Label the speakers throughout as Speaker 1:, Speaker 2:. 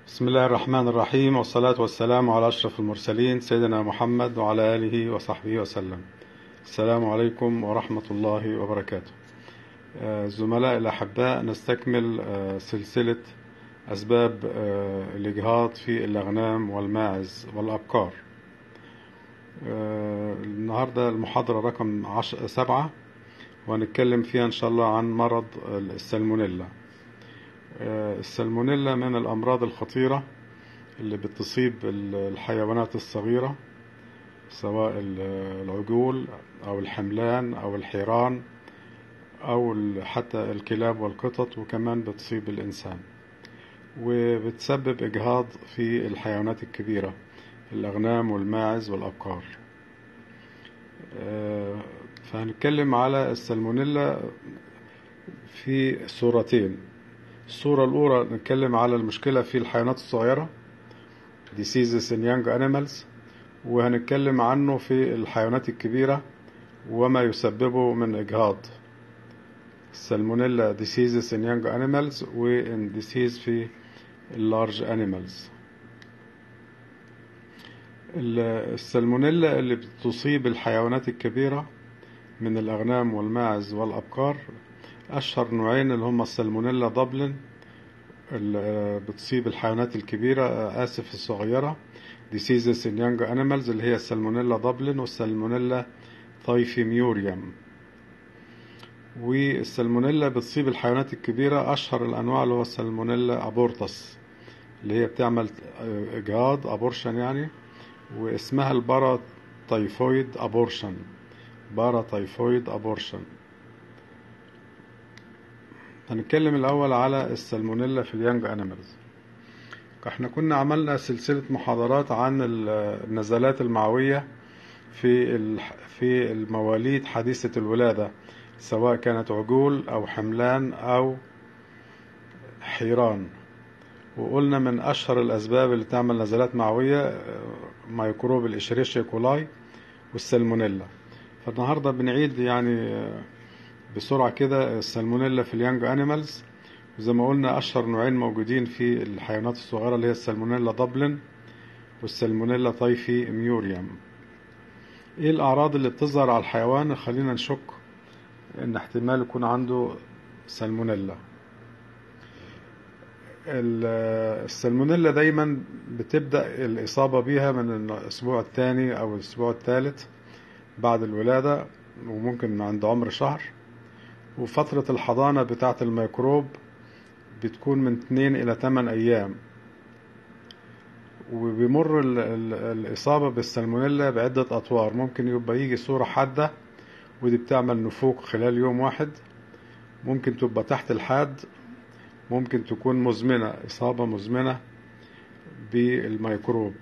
Speaker 1: بسم الله الرحمن الرحيم والصلاة والسلام على أشرف المرسلين سيدنا محمد وعلى آله وصحبه وسلم السلام عليكم ورحمة الله وبركاته آه، زملاء الأحباء نستكمل آه، سلسلة أسباب آه، الإجهاض في الأغنام والماعز والأبقار آه، النهاردة المحاضرة رقم عش... سبعة وهنتكلم فيها إن شاء الله عن مرض السلمونيلا آه، السلمونيلا من الأمراض الخطيرة اللي بتصيب الحيوانات الصغيرة سواء العجول أو الحملان أو الحيران أو حتى الكلاب والقطط وكمان بتصيب الإنسان وبتسبب إجهاض في الحيوانات الكبيرة الأغنام والماعز والأبقار آه، فهنتكلم على السلمونيلا في صورتين الصورة الأولى نتكلم على المشكلة في الحيوانات الصغيرة diseases in young animals وهنتكلم عنه في الحيوانات الكبيرة وما يسببه من إجهاض السلمونيلا diseases in young animals وإن disease في large animals السلمونيلا اللي بتصيب الحيوانات الكبيرة من الأغنام والماعز والأبقار أشهر نوعين اللي هم السلمونيلا دبلن اللي بتصيب الحيوانات الكبيرة آسف الصغيرة diseases in young animals اللي هي السلمونيلا دبلن والسلمونيلا تايفيميوريوم والسلمونيلا بتصيب الحيوانات الكبيرة أشهر الأنواع اللي هو السلمونيلا أبورتس اللي هي بتعمل إجهاض أبورشن يعني واسمها البارا تايفويد أبورشن بارا تايفويد أبورشن هنتكلم الأول على السلمونيلا في اليانج أنيمالز احنا كنا عملنا سلسلة محاضرات عن النزلات المعوية في في المواليد حديثة الولادة سواء كانت عجول أو حملان أو حيران وقلنا من أشهر الأسباب اللي تعمل نزلات معوية ميكروب الإشريشيا كولاي والسلمونيلا فالنهاردة بنعيد يعني بسرعة كده السلمونيلا في اليانج أنيمالز وزي ما قلنا أشهر نوعين موجودين في الحيوانات الصغيرة اللي هي السلمونيلا دبلن والسلمونيلا طيفي ميوريوم ايه الأعراض اللي بتظهر على الحيوان خلينا نشك ان احتمال يكون عنده سلمونيلا السلمونيلا دايما بتبدأ الإصابة بيها من الأسبوع الثاني أو الأسبوع الثالث بعد الولادة وممكن عند عمر شهر وفترة الحضانة بتاعة الميكروب بتكون من 2 إلى 8 أيام وبيمر ال ال الإصابة بالسلمونيلا بعدة أطوار ممكن يبقى يجي صورة حادة ودي بتعمل نفوق خلال يوم واحد ممكن تبقى تحت الحاد ممكن تكون مزمنة إصابة مزمنة بالميكروب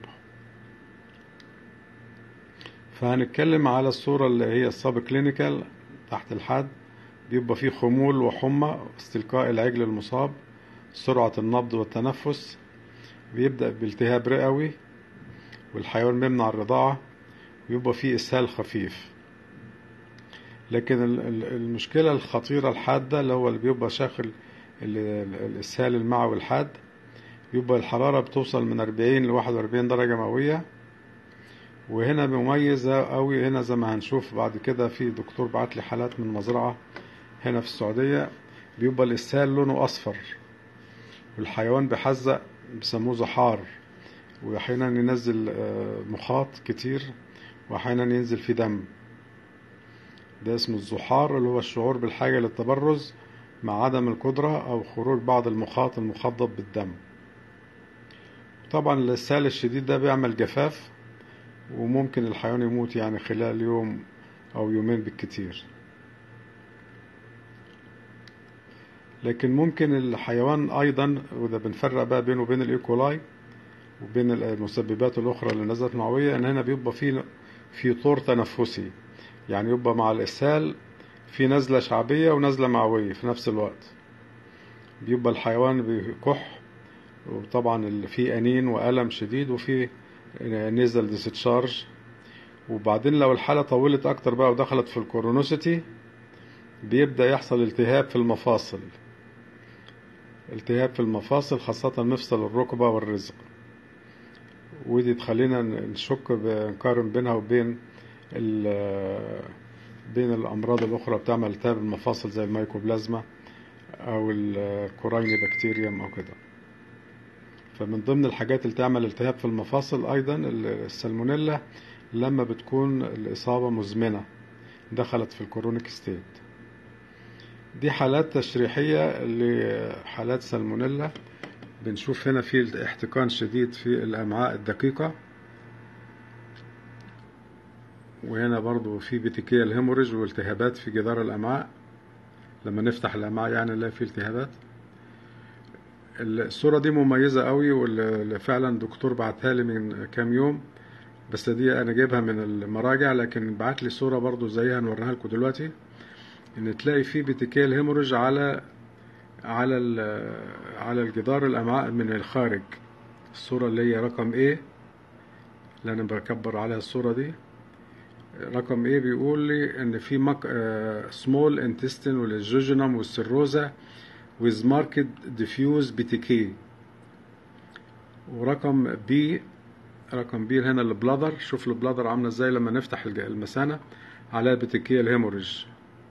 Speaker 1: فهنتكلم على الصورة اللي هي السب كلينيكال تحت الحد بيبقى فيه خمول وحمى استلقاء العجل المصاب سرعة النبض والتنفس بيبدأ بالتهاب رئوي والحيوان بيمنع الرضاعة ويبقى فيه إسهال خفيف لكن المشكلة الخطيرة الحادة اللي هو اللي بيبقى شاخل الإسهال المعوي الحاد يبقى الحرارة بتوصل من 40 ل 41 درجة مئوية وهنا مميزة قوي هنا زي ما هنشوف بعد كده في دكتور بعت لي حالات من مزرعة هنا في السعودية بيبقى الإسهال لونه أصفر والحيوان بيحزق بيسموه زحار وأحيانا ينزل مخاط كتير وأحيانا ينزل في دم ده اسمه الزحار اللي هو الشعور بالحاجة للتبرز مع عدم القدرة أو خروج بعض المخاط المخضب بالدم طبعا الإسهال الشديد ده بيعمل جفاف وممكن الحيوان يموت يعني خلال يوم أو يومين بالكتير لكن ممكن الحيوان أيضا وده بنفرق بقى بينه وبين الإيكولاي وبين المسببات الأخرى اللي نزلت معوية إن هنا بيبقى في في طور تنفسي يعني يبقى مع الإسهال في نزلة شعبية ونزلة معوية في نفس الوقت بيبقى الحيوان بيكح وطبعا في أنين وألم شديد وفي نزل ديستشارج وبعدين لو الحالة طولت أكتر بقى ودخلت في الكورونوسيتي بيبدأ يحصل التهاب في المفاصل التهاب في المفاصل خاصة مفصل الركبة والرزق ودي تخلينا نشك نقارن بينها وبين بين الأمراض الأخرى بتعمل التهاب المفاصل زي الميكوبلازما أو الكورايني بكتيريوم أو كده فمن ضمن الحاجات اللي تعمل التهاب في المفاصل أيضا السالمونيلا لما بتكون الإصابة مزمنة دخلت في الكورونيك ستيت دي حالات تشريحية لحالات سالمونيلا بنشوف هنا في احتقان شديد في الأمعاء الدقيقة وهنا برضو في بتيكية الهيموريج والتهابات في جدار الأمعاء لما نفتح الأمعاء يعني نلاقي فيه التهابات الصورة دي مميزة قوي واللي فعلا دكتور بعتها لي من كام يوم بس دي أنا جايبها من المراجع لكن بعت لي صورة برضو زيها نوريها لكم دلوقتي إن تلاقي فيه بتيكية الهيموريج على على على الجدار الأمعاء من الخارج الصورة اللي هي رقم A اللي أنا بكبر عليها الصورة دي رقم ايه بيقول لي ان في مك... سمول انتستين والجوجينوم والسيروزا with marked diffuse BTK ورقم بي رقم بي هنا البلادر شوف البلادر عامله ازاي لما نفتح المثانه عليها بتكيه الهيموريج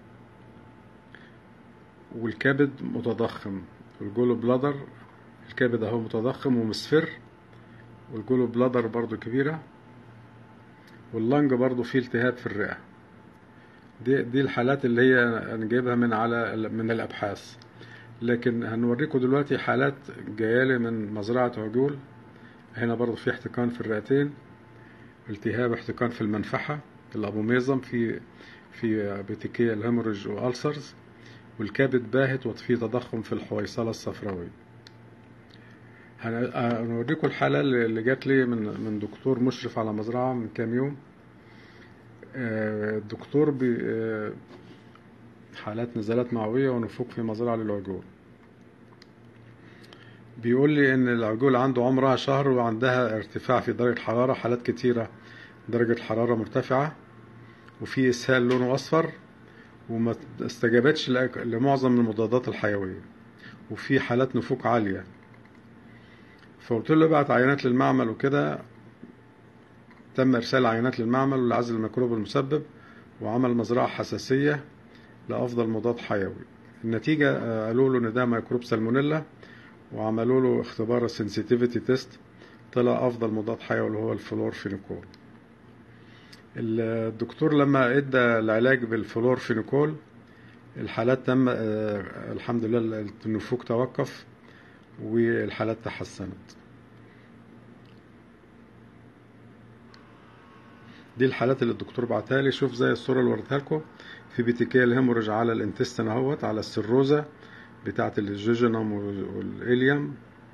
Speaker 1: والكبد متضخم والجولو بلادر الكبد اهو متضخم ومصفر والجولو بلادر برضو كبيره واللنج برضو فيه التهاب في الرئة دي دي الحالات اللي هي انا جايبها من على من الابحاث لكن هنوريكم دلوقتي حالات جايالي من مزرعة عجول هنا برضو في احتقان في الرئتين التهاب احتقان في المنفحة الابوميزم في في بتيكية الهيموريج والسرز والكبد باهت وفي تضخم في الحويصلة الصفراوية هنوريكم الحالة اللي جات لي من من دكتور مشرف على مزرعة من كام يوم الدكتور بي حالات نزلات معوية ونفوق في مزرعة للعجول بيقول لي ان العجول عنده عمرها شهر وعندها ارتفاع في درجة الحرارة حالات كتيرة درجة الحرارة مرتفعة وفي اسهال لونه اصفر وما استجابتش لمعظم المضادات الحيوية وفي حالات نفوق عالية فقلت له ابعت عينات للمعمل وكده تم ارسال عينات للمعمل لعزل الميكروب المسبب وعمل مزرعة حساسية لأفضل مضاد حيوي النتيجة قالوا له إن ده ميكروب سالمونيلا وعملوا له اختبار السنسيتيفيتي تيست طلع أفضل مضاد حيوي اللي هو الفلورفينيكول الدكتور لما ادى العلاج بالفلورفينيكول الحالات تم الحمد لله النفوق توقف والحالات تحسنت دي الحالات اللي الدكتور بعتها لي شوف زي الصورة اللي وريتها لكم في بيتيكيا الهيموريج على الانتستين اهوت على السيروزا بتاعة الجوجينوم والإليوم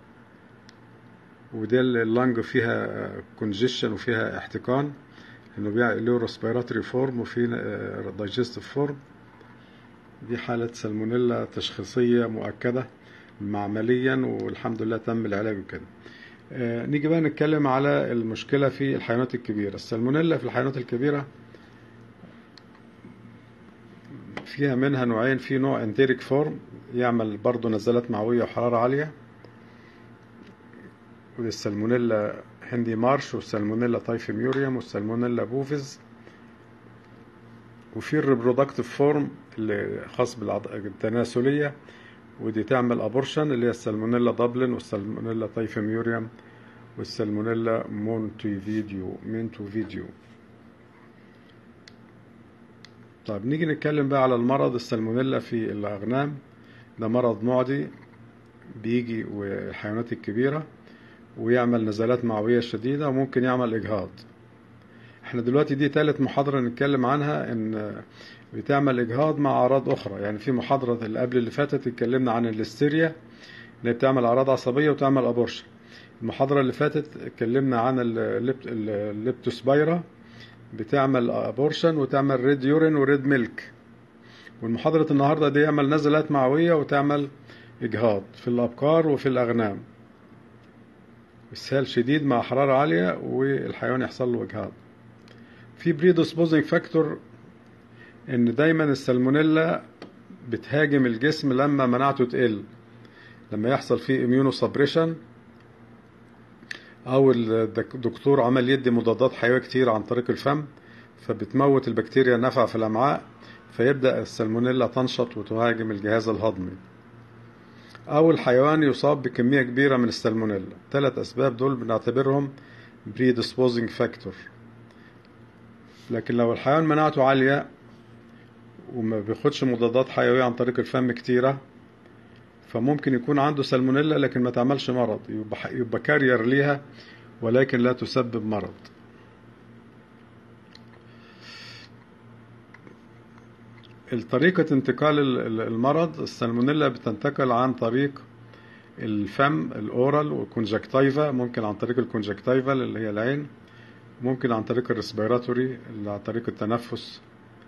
Speaker 1: ودي اللنج فيها كونجيشن وفيها احتقان انه له ريسبيراتوري فورم وفي دايجستيف فورم دي حالة سالمونيلا تشخيصية مؤكدة معمليا والحمد لله تم العلاج وكده آه نيجي بقى نتكلم على المشكلة في الحيوانات الكبيرة السالمونيلا في الحيوانات الكبيرة فيها منها نوعين في نوع انتيريك فورم يعمل برضه نزلات معوية وحرارة عالية ودي السالمونيلا هندي مارش والسالمونيلا تايفيميوريوم والسالمونيلا بوفيز وفي الريبرودكتيف فورم اللي خاص بالتناسلية ودي تعمل ابورشن اللي هي السالمونيلا دبلن والسالمونيلا تايفيميوريوم والسالمونيلا مونتي فيديو مينتو فيديو طيب نيجي نتكلم بقى على المرض السالمونيلا في الأغنام ده مرض معدي بيجي والحيوانات الكبيرة ويعمل نزلات معوية شديدة وممكن يعمل إجهاض احنا دلوقتي دي تالت محاضرة نتكلم عنها ان بتعمل إجهاض مع أعراض أخرى يعني في محاضرة اللي قبل اللي فاتت اتكلمنا عن الليستيريا اللي بتعمل أعراض عصبية وتعمل أبورشن المحاضرة اللي فاتت اتكلمنا عن الليبتوسبايرا بتعمل أبورشن وتعمل ريد يورين وريد ميلك والمحاضرة النهاردة دي يعمل نزلات معوية وتعمل إجهاض في الأبقار وفي الأغنام إسهال شديد مع حرارة عالية والحيوان يحصل له إجهاض في بريدوسبوزنج فاكتور ان دايما السالمونيلا بتهاجم الجسم لما مناعته تقل لما يحصل فيه اميونو سبريشن او الدكتور عمل يدي مضادات حيويه كتير عن طريق الفم فبتموت البكتيريا النافعه في الامعاء فيبدا السالمونيلا تنشط وتهاجم الجهاز الهضمي او الحيوان يصاب بكميه كبيره من السالمونيلا ثلاث اسباب دول بنعتبرهم predisposing factor لكن لو الحيوان مناعته عاليه وما بياخدش مضادات حيويه عن طريق الفم كتيره فممكن يكون عنده سالمونيلا لكن ما تعملش مرض يبقى, يبقى كارير ليها ولكن لا تسبب مرض الطريقة انتقال المرض السالمونيلا بتنتقل عن طريق الفم الاورال والكونجكتيفا ممكن عن طريق الكونجكتيفا اللي هي العين ممكن عن طريق الريسبيراتوري اللي عن طريق التنفس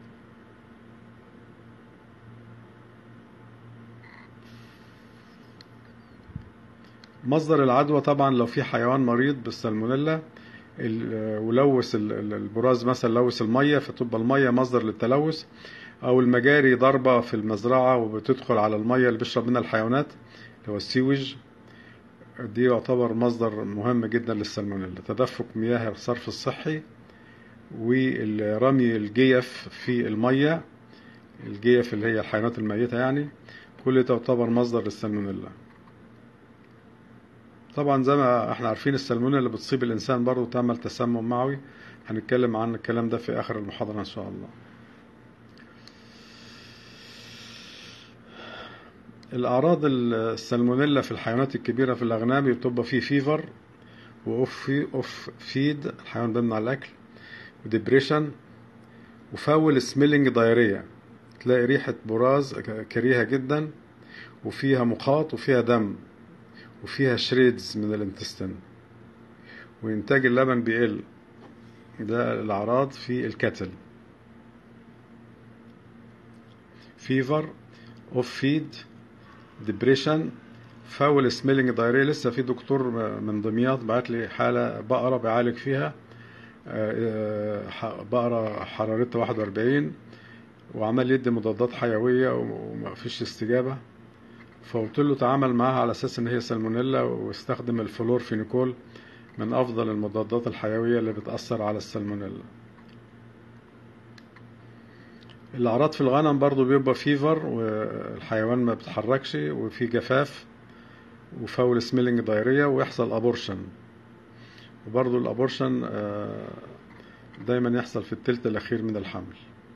Speaker 1: مصدر العدوى طبعا لو في حيوان مريض بالسالمونيلا ولوث البراز مثلا لوث الميه فتبقى الميه مصدر للتلوث او المجاري ضربه في المزرعه وبتدخل على الميه اللي بيشرب منها الحيوانات اللي هو السيوج دي يعتبر مصدر مهم جدا للسالمونيلا تدفق مياه الصرف الصحي ورمي الجيف في الميه الجيف اللي هي الحيوانات الميته يعني كل ده يعتبر مصدر للسالمونيلا طبعا زي ما احنا عارفين السالمونيلا اللي بتصيب الانسان برضه تعمل تسمم معوي هنتكلم عن الكلام ده في اخر المحاضره ان شاء الله الاعراض السالمونيلا في الحيوانات الكبيره في الاغنام بتبقى فيه فيفر واوف اوف فيد الحيوان بيمنع الاكل وديبريشن وفاول سميلنج دايريا تلاقي ريحه براز كريهه جدا وفيها مخاط وفيها دم وفيها شريدز من الانتستين وإنتاج اللبن بيقل ده الأعراض في الكتل فيفر اوف فيد ديبريشن فاول سميلنج دايريا لسه في دكتور من دمياط بعت لي حالة بقرة بيعالج فيها بقرة حرارتها 41 وعمل يدي مضادات حيوية وما فيش استجابة فقلت له تعامل معاها على اساس ان هي سالمونيلا واستخدم الفلورفينيكول من افضل المضادات الحيويه اللي بتاثر على السالمونيلا الاعراض في الغنم برضو بيبقى فيفر والحيوان ما بيتحركش وفي جفاف وفاول سميلنج دايريا ويحصل ابورشن وبرضو الابورشن دايما يحصل في التلت الاخير من الحمل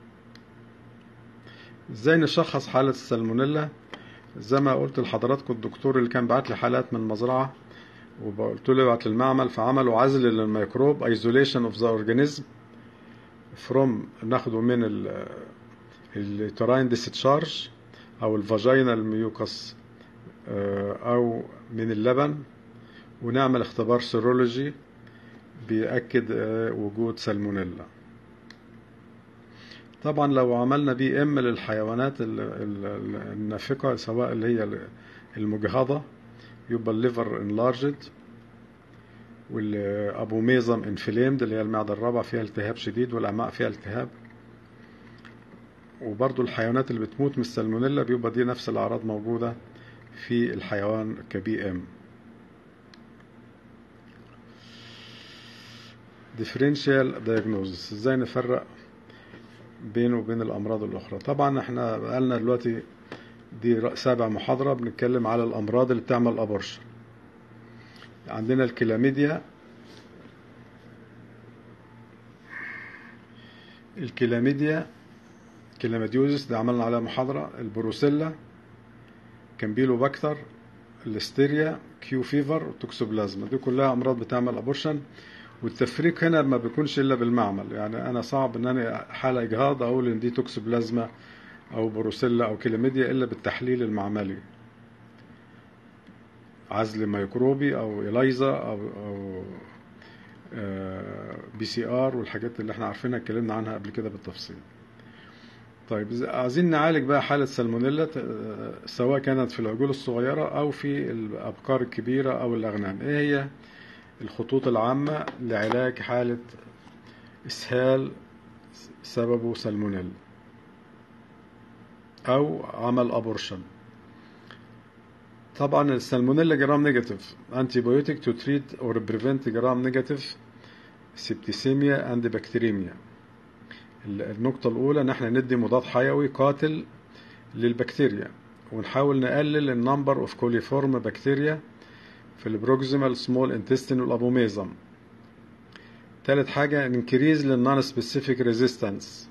Speaker 1: ازاي نشخص حالة السالمونيلا زي ما قلت لحضراتكم الدكتور اللي كان بعت لي حالات من المزرعة وقلت له ابعت للمعمل فعملوا عزل للميكروب ايزوليشن اوف ذا اورجانيزم فروم ناخده من التراين ديستشارج او الفاجينال ميوكس او من اللبن ونعمل اختبار سيرولوجي بيأكد وجود سالمونيلا طبعا لو عملنا بي ام للحيوانات النافقة سواء اللي هي المجهضة يبقى الليفر انلارجد والابوميزم انفليمد اللي هي المعدة الرابعة فيها التهاب شديد والامعاء فيها التهاب وبرضو الحيوانات اللي بتموت من السالمونيلا بيبقى دي نفس الاعراض موجودة في الحيوان كبي ام differential diagnosis ازاي نفرق بينه وبين الامراض الاخرى طبعا احنا بقالنا دلوقتي دي سابع محاضرة بنتكلم على الامراض اللي بتعمل ابورشن عندنا الكلاميديا الكلاميديا كلاميديوزس ده عملنا عليها محاضرة البروسيلا كامبيلو باكتر الاستيريا كيو فيفر والتوكسوبلازما دي كلها امراض بتعمل ابورشن والتفريق هنا ما بيكونش الا بالمعمل يعني انا صعب ان انا حاله اجهاض اقول ان دي توكسوبلازما او بروسيلا او كلاميديا الا بالتحليل المعملي عزل ميكروبي او اليزا او او بي سي ار والحاجات اللي احنا عارفينها اتكلمنا عنها قبل كده بالتفصيل طيب عايزين نعالج بقى حالة سالمونيلا سواء كانت في العجول الصغيرة أو في الأبقار الكبيرة أو الأغنام إيه هي الخطوط العامة لعلاج حالة إسهال سببه سالمونيلا أو عمل أبورشن طبعا السالمونيلا جرام نيجاتيف انتي بايوتيك تو تريت اور بريفنت جرام نيجاتيف سيبتيسيميا اند بكتيريميا النقطة الأولى إن احنا ندي مضاد حيوي قاتل للبكتيريا ونحاول نقلل النمبر اوف كوليفورم بكتيريا في البروكسيمال سمول انتستين والابوميزم تالت حاجة انكريز للنون سبيسيفيك ريزيستنس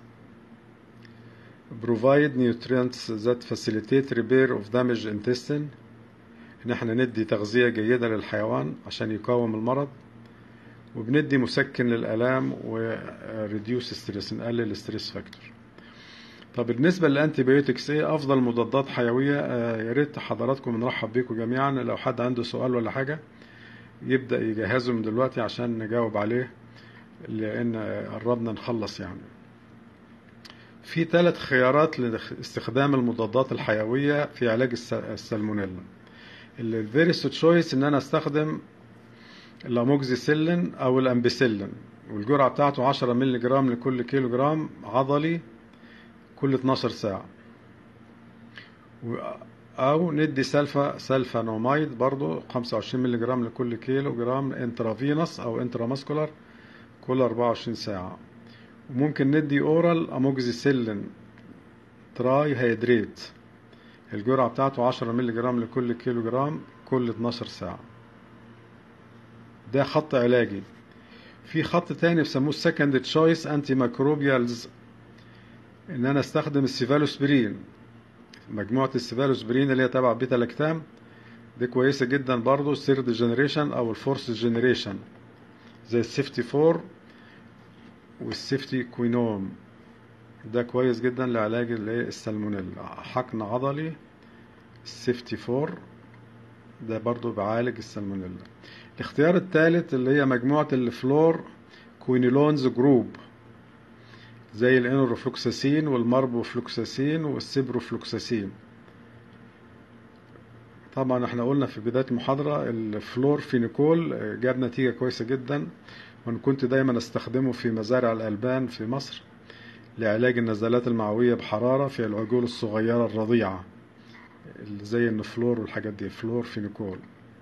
Speaker 1: provide nutrients that facilitate repair of damaged intestine ان احنا ندي تغذية جيدة للحيوان عشان يقاوم المرض وبندي مسكن للآلام وريديوس ستريس نقلل الستريس فاكتور طب بالنسبة للأنتي بايوتكس ايه أفضل مضادات حيوية آه يا ريت حضراتكم نرحب بيكم جميعا لو حد عنده سؤال ولا حاجة يبدأ يجهزه من دلوقتي عشان نجاوب عليه لأن قربنا نخلص يعني في ثلاث خيارات لاستخدام المضادات الحيوية في علاج السالمونيلا الفيرست تشويس ان انا استخدم الاموكزيسيلين او الامبيسيلين والجرعة بتاعته 10 مللي جرام لكل كيلو جرام عضلي كل 12 ساعة او ندي سلفا سلفانومايد برضو 25 مللي جرام لكل كيلو جرام انترافينوس او انتراماسكولار كل 24 ساعة وممكن ندي اورال اموكزيسيلين تراي هيدريت الجرعة بتاعته 10 مللي جرام لكل كيلو جرام كل 12 ساعة ده خط علاجي في خط تاني بيسموه second تشويس انتي ميكروبيالز ان انا استخدم السيفالوسبرين مجموعة السيفالوسبرين اللي هي تبع بيتا لاكتام دي كويسة جدا برضو الثيرد جنريشن او الفورث جنريشن زي السيفتي فور والسيفتي كوينوم ده كويس جدا لعلاج السالمونيلا حقن عضلي السيفتي فور ده برضو بعالج السالمونيلا الاختيار الثالث اللي هي مجموعة الفلور كوينيلونز جروب زي الانوروفلوكساسين والماربوفلوكساسين والسيبروفلوكساسين طبعا احنا قلنا في بداية المحاضرة الفلور فينيكول جاب نتيجة كويسة جدا وانا كنت دايما استخدمه في مزارع الألبان في مصر لعلاج النزلات المعوية بحرارة في العجول الصغيرة الرضيعة زي النفلور والحاجات دي فلور فينيكول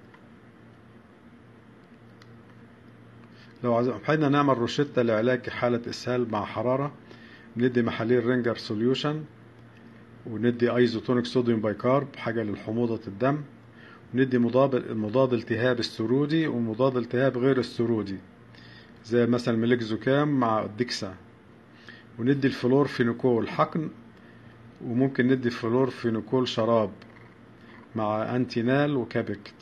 Speaker 1: لو حبينا نعمل روشتة لعلاج حالة إسهال مع حرارة بندي محاليل رينجر سوليوشن وندي ايزوتونيك صوديوم بايكارب حاجة للحموضة الدم وندي مضاد مضاد التهاب السرودي ومضاد التهاب غير السرودي زي مثلا ميليكزوكام مع الدكسا وندي الفلور فينيكول حقن وممكن ندي فلور فينيكول شراب مع انتينال وكابكت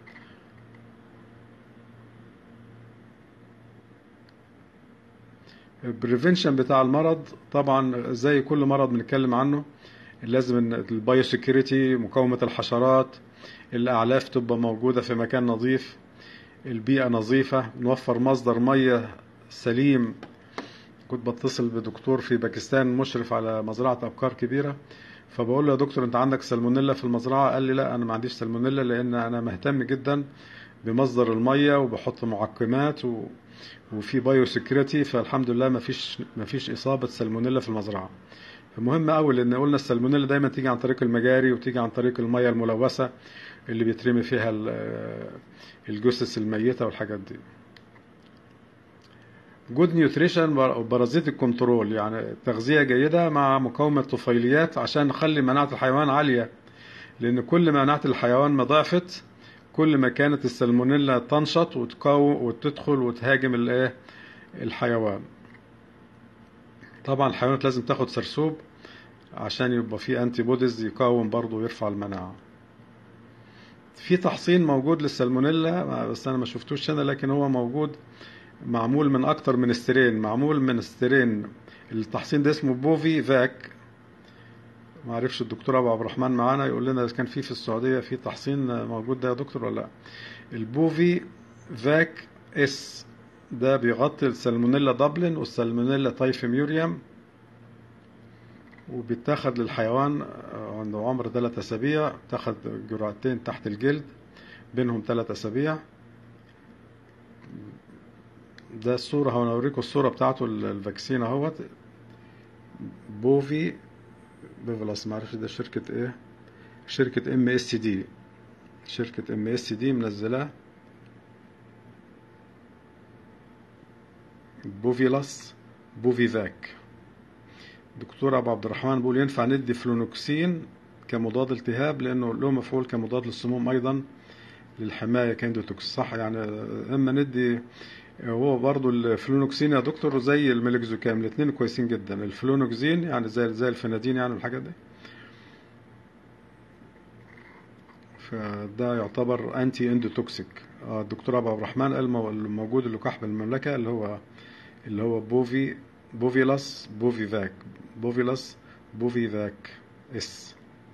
Speaker 1: البريفنشن بتاع المرض طبعا زي كل مرض بنتكلم عنه لازم ان البايو سيكيورتي مقاومة الحشرات الاعلاف تبقى موجودة في مكان نظيف البيئة نظيفة نوفر مصدر مية سليم كنت بتصل بدكتور في باكستان مشرف على مزرعة أبقار كبيرة فبقول له يا دكتور أنت عندك سلمونيلا في المزرعة قال لي لا أنا ما عنديش سلمونيلا لأن أنا مهتم جدا بمصدر المية وبحط معقمات و... وفي بايو سكيورتي فالحمد لله ما فيش ما فيش إصابة سلمونيلا في المزرعة فمهم قوي لأن قلنا السلمونيلا دايما تيجي عن طريق المجاري وتيجي عن طريق المية الملوثة اللي بيترمي فيها الجثث الميتة والحاجات دي جود نيوتريشن بارازيتك كنترول يعني تغذية جيدة مع مقاومة طفيليات عشان نخلي مناعة الحيوان عالية لأن كل ما مناعة الحيوان ما ضعفت كل ما كانت السلمونيلا تنشط وتقاوم وتدخل وتهاجم الايه الحيوان طبعا الحيوانات لازم تاخد سرسوب عشان يبقى في انتي بوديز يقاوم برضه ويرفع المناعة في تحصين موجود للسلمونيلا بس انا ما شفتوش هنا لكن هو موجود معمول من اكتر من استرين معمول من استرين التحصين ده اسمه بوفي فاك ما عرفش الدكتور ابو عبد الرحمن معانا يقول لنا اذا كان في في السعوديه في تحصين موجود ده يا دكتور ولا لا البوفي فاك اس ده بيغطي السلمونيلا دبلن والسلمونيلا تايفيميوريوم وبيتاخد للحيوان عند عمر ثلاث اسابيع تاخد جرعتين تحت الجلد بينهم ثلاث اسابيع ده الصورة هنوريكم الصورة بتاعته الفاكسين اهوت بوفي بيفلاس معرفش ده شركة ايه شركة ام اس دي شركة ام اس دي منزلاه بوفيلاس بوفيفاك دكتور ابو عبد الرحمن بيقول ينفع ندي فلونوكسين كمضاد التهاب لانه له مفعول كمضاد للسموم ايضا للحمايه كاندوتوكس صح يعني اما ندي هو برضو الفلونوكسين يا دكتور زي الميلكزوكام الاثنين كويسين جدا الفلونوكسين يعني زي زي الفنادين يعني والحاجات دي فده يعتبر انتي اندوتوكسيك الدكتور ابو عبد الرحمن قال موجود اللقاح بالمملكه اللي هو اللي هو بوفي بوفيلاس بوفيفاك بوفيلاس بوفيفاك اس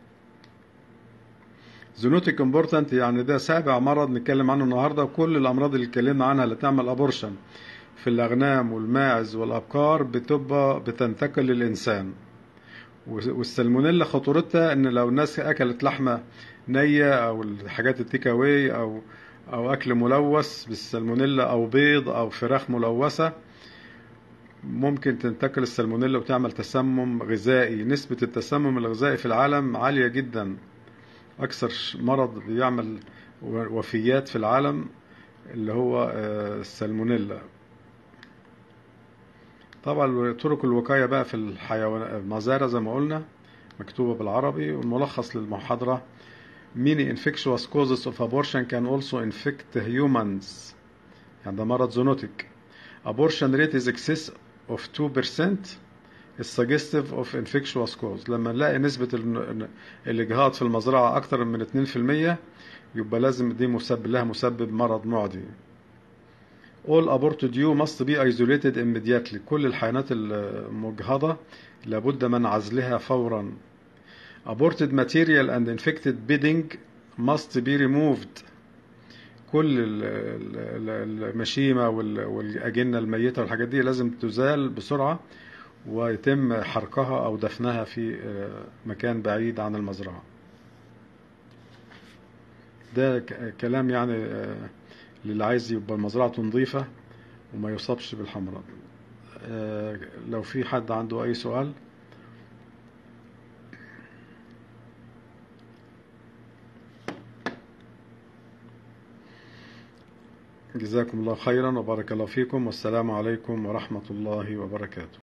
Speaker 1: زونوتيك امبورتنت يعني ده سابع مرض نتكلم عنه النهارده وكل الامراض اللي اتكلمنا عنها اللي تعمل ابورشن في الاغنام والماعز والابقار بتبقى بتنتقل للانسان والسلمونيلا خطورتها ان لو الناس اكلت لحمه نيه او الحاجات التيك اواي او او اكل ملوث بالسلمونيلا او بيض او فراخ ملوثه ممكن تنتقل السلمونيلا وتعمل تسمم غذائي نسبة التسمم الغذائي في العالم عالية جدا أكثر مرض بيعمل وفيات في العالم اللي هو السلمونيلا طبعا طرق الوقاية بقى في الحيوان المزارع زي ما قلنا مكتوبة بالعربي والملخص للمحاضرة many infectious causes of abortion can also infect humans يعني ده مرض زونوتيك abortion rate is excess of 2% is suggestive of infectious cause لما نلاقي نسبة الإجهاض في المزرعة أكتر من 2% يبقى لازم دي مسبب لها مسبب مرض معدي all aborted ewe must be isolated immediately كل الحيوانات المجهضة لابد من عزلها فورا aborted material and infected bedding must be removed كل المشيمة والأجنة الميتة والحاجات دي لازم تزال بسرعة ويتم حرقها أو دفنها في مكان بعيد عن المزرعة ده كلام يعني للي عايز يبقى مزرعته نظيفة وما يصابش بالحمراء لو في حد عنده أي سؤال جزاكم الله خيرا وبارك الله فيكم والسلام عليكم ورحمة الله وبركاته